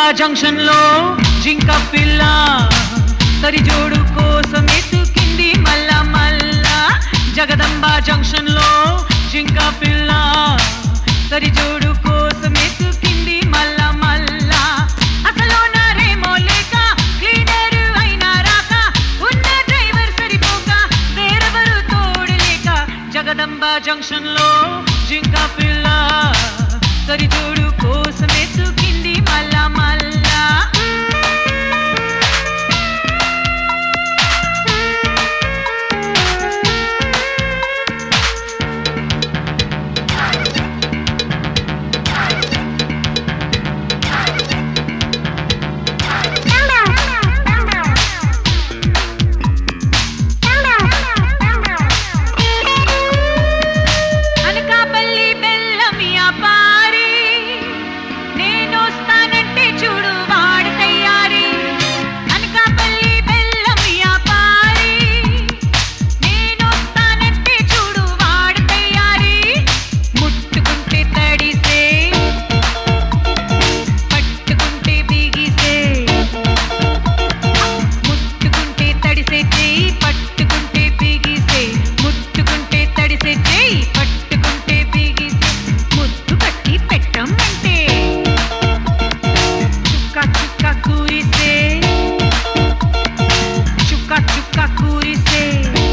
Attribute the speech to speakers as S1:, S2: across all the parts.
S1: junction లో జింక పిల్ల సరిజోడు కోసం ఎత్తుకింది మల్ల మల్ల జగదంబ జంక్షన్ లో జింక పిల్ల సరిజోడు కోసం ఎత్తుకింది మల్ల మల్ల అసలు నారేమో లేక క్లీనర్ అయినా రాక ఉన్న డ్రైవర్ సరిపోక వేరెవరు తోడు లేక జగదంబ జంక్షన్ లో జింక పిల్ల సరిజోడు కోసం ఎత్తుకింది మల్ల మల్ల అనకాపల్లి బెల్లం వ్యాపారి నేనొస్తానంటే చూడు వాడు తయారీ అనకాపల్లి బెల్లం వ్యాపారి నేనొస్తానంటే చూడు వాడు తయారీ ముట్టుకుంటే తడిసే పట్టుకుంటే బిగిసే ముట్టుకుంటే తడిసే చెయ్యి పట్టుకుంటే బిగిసే ముట్టుకుంటే తడిసే చెయ్యి పట్టుకుంటే బిగిసే ముద్దు కట్టి పెట్టమంటే చుక్క చుక్క కూరిసే చుక్క చుక్క కూరిసే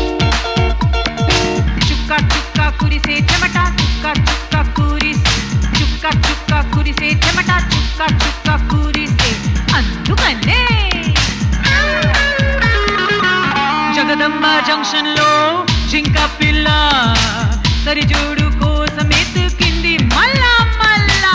S1: చుక్క చుక్క కురిసే చెమట చుక్క చుక్క కురిసే చుక్క చుక్క కురిసే చెమట చుక్క చుక్క కురిసే అందుకనే జగదంబ జంక్షన్ లో జింక పిల్ల సరిజోడు కోసం ఎత్తుకింది మళ్ళా మళ్ళా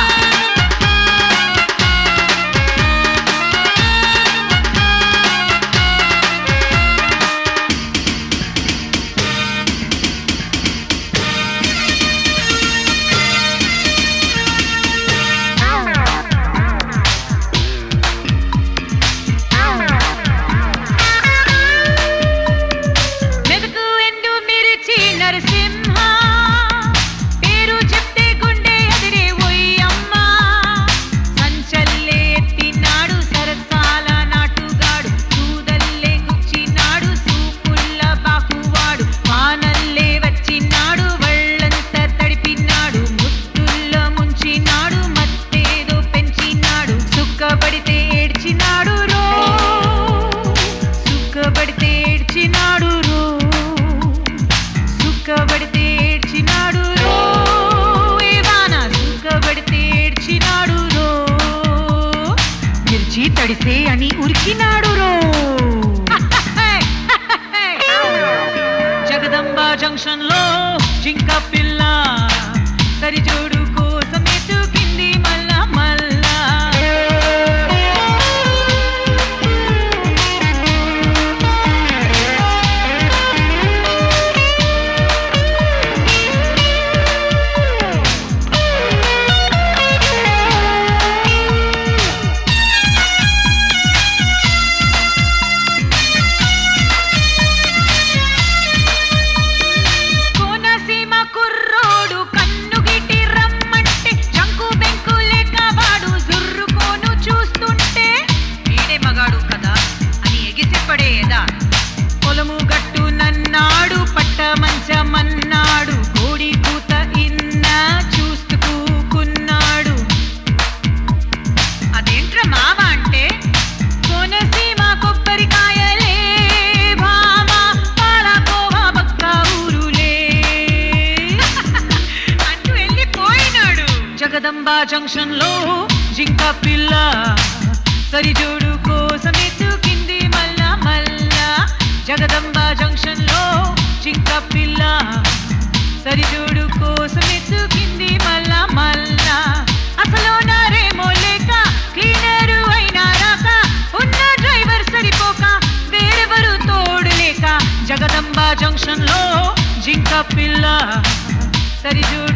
S1: మెదకు ఎండు మిరిచి నరసింహ పేరు చెప్తే గుండె ఎదిరే ఒయ్యమ్మ సంచల్లే ఎత్తినాడు సరసాల నాటుగాడు సూదల్లే గుచ్చినాడు సూపుల్ల బాకువాడు వానల్లే వచ్చినాడు వళ్ళంతా తడిపినాడు ముత్తుల్లో ముంచినాడు మత్తేదో పెంచినాడు సుక్కబడితే ఏడ్చినాడు రో సుక్కబడితే ఏడ్చినాడు రో సుక్కబడితే ఏడ్చినాడు రో ఏవాన సుక్కబడితే ఏడ్చినాడు రో మిర్చి తడిసే అని ఉరికినాడు రో జగదంబ జంక్షన్ లో జింక పిల్ల సరిజోడు కోసం ఎత్తుకింది మల్ల మల్లా కోనసీమ కుర్రోడు కన్ను గిటి రమ్మంటే చంకు బెంకు లేక వాడు జుర్రుకోను చూస్తుంటే వీడే మగాడు కదా అని ఎగిసిపడేదా పొలము గట్టు నన్నాడు పట్ట మంచమన్నాడు కోడి కూత ఇన్న చూస్తూ కూకున్నాడు అదేంట్రా మావ అంటే కోనసీమ కొబ్బరికాయలే భామ పాలకోవా బక్క ఊరులే అంటూ వెళ్ళిపోయినాడు జగదంబ జంక్షన్ లో జింక పిల్ల సరిజోడు కోసం ఎత్తుకింది మల్ల మల్ల జగదంబ జంక్షన్ లో జింక పిల్ల సరిజోడు కోసం ఎత్తుకింది మల్ల మల్ల అసలు నారేమో లేక క్లీనరు అయినా రాక ఉన్న డ్రైవర్ సరిపోక వేరెవరు తోడు లేక జగదంబ జంక్షన్ లో జింక పిల్ల సరిజోడు